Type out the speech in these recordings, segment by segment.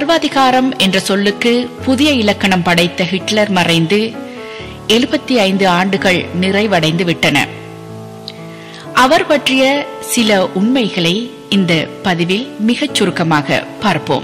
சர்வாதிகாரம் என்ற சொல்லுக்கு புதிய இலக்கணம் படைத்த ஹிட்லர் மறைந்து எழுபத்தி ஐந்து ஆண்டுகள் நிறைவடைந்து விட்டன அவர் பற்றிய சில உண்மைகளை இந்த பதிவில் மிகச் சுருக்கமாக பார்ப்போம்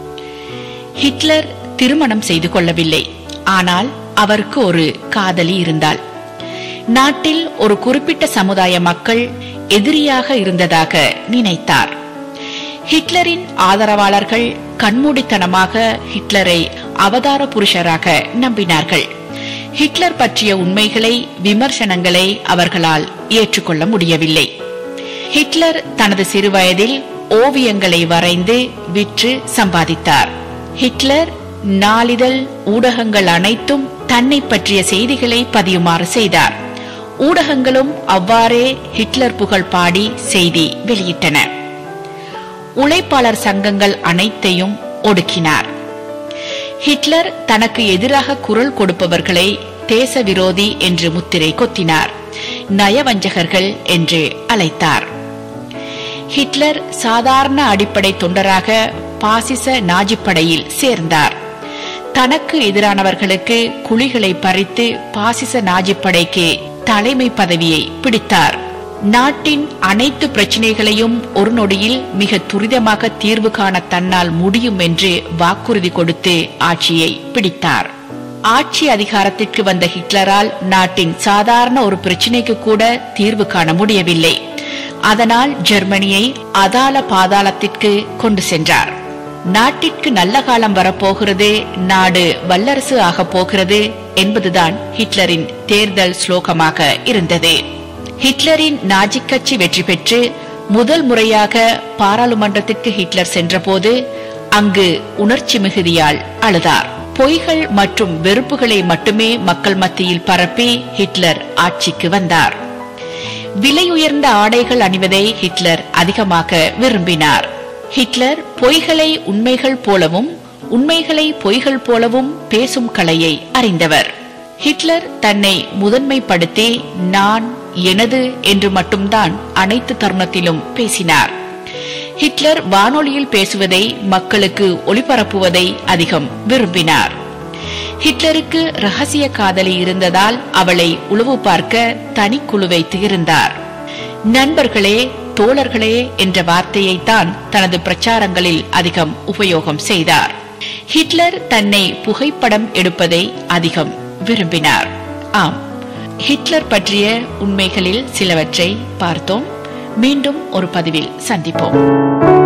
ஹிட்லர் திருமணம் செய்து கொள்ளவில்லை ஆனால் அவருக்கு ஒரு காதலி இருந்தாள் நாட்டில் ஒரு குறிப்பிட்ட சமுதாய மக்கள் எதிரியாக இருந்ததாக நினைத்தார் ஹிட்லரின் ஆதரவாளர்கள் கண்மூடித்தனமாக ஹிட்லரை அவதார புருஷராக நம்பினார்கள் ஹிட்லர் பற்றிய உண்மைகளை விமர்சனங்களை அவர்களால் ஏற்றுக்கொள்ள முடியவில்லை ஹிட்லர் தனது சிறுவயதில் ஓவியங்களை வரைந்து விற்று சம்பாதித்தார் ஹிட்லர் நாளிதழ் ஊடகங்கள் அனைத்தும் தன்னை பற்றிய செய்திகளை பதியுமாறு செய்தார் ஊடகங்களும் அவ்வாறே ஹிட்லர் புகழ் பாடி செய்தி வெளியிட்டன உழைப்பாளர் சங்கங்கள் அனைத்தையும் ஒடுக்கினார் ஹிட்லர் தனக்கு எதிராக குரல் கொடுப்பவர்களை தேச விரோதி என்று முத்திரை கொத்தினார் நயவஞ்சகர்கள் என்று அழைத்தார் ஹிட்லர் சாதாரண அடிப்படை தொண்டராக பாசிச நாஜிப்படையில் சேர்ந்தார் தனக்கு எதிரானவர்களுக்கு குழிகளை பறித்து பாசிச நாஜிப்படைக்கு தலைமை பதவியை பிடித்தார் நாட்டின் அனைத்து பிரச்சினைகளையும் ஒரு நொடியில் மிக துரிதமாக தீர்வு காண தன்னால் முடியும் என்று வாக்குறுதி கொடுத்து ஆட்சியை பிடித்தார் ஆட்சி அதிகாரத்திற்கு வந்த ஹிட்லரால் நாட்டின் சாதாரண ஒரு பிரச்சினைக்கு கூட தீர்வு காண முடியவில்லை அதனால் ஜெர்மனியை அதால பாதாளத்திற்கு கொண்டு சென்றார் நாட்டிற்கு நல்ல காலம் வரப்போகிறது நாடு வல்லரசு ஆகப் போகிறது என்பதுதான் ஹிட்லரின் தேர்தல் ஸ்லோகமாக இருந்தது ஹிட்லரின் நாஜி கட்சி வெற்றி பெற்று முதல் முறையாக பாராளுமன்றத்திற்கு ஹிட்லர் சென்றபோது அங்கு உணர்ச்சி மிகுதியால் அழுதார் பொய்கள் மற்றும் வெறுப்புகளை மட்டுமே மக்கள் மத்தியில் பரப்பி ஹிட்லர் ஆட்சிக்கு வந்தார் விலை உயர்ந்த ஆடைகள் அணிவதை ஹிட்லர் அதிகமாக விரும்பினார் ஹிட்லர் பொய்களை உண்மைகள் போலவும் உண்மைகளை பொய்கள் போலவும் பேசும் கலையை அறிந்தவர் ஹிட்லர் தன்னை முதன்மைப்படுத்தி நான் எனது என்று மட்டும்தான் அனைத்து தருணத்திலும் பேசினார் ஹிட்லர் வானொலியில் பேசுவதை மக்களுக்கு ஒளிபரப்புவதை அதிகம் விரும்பினார் ஹிட்லருக்கு ரகசிய காதலி இருந்ததால் அவளை உளவு பார்க்க தனிக்குழு வைத்து இருந்தார் நண்பர்களே தோழர்களே என்ற வார்த்தையைத்தான் தனது பிரச்சாரங்களில் அதிகம் உபயோகம் செய்தார் ஹிட்லர் தன்னை புகைப்படம் எடுப்பதை அதிகம் விரும்பினார் ஆம் ஹிட்லர் பற்றிய உண்மைகளில் சிலவற்றை பார்த்தோம் மீண்டும் ஒரு பதிவில் சந்திப்போம்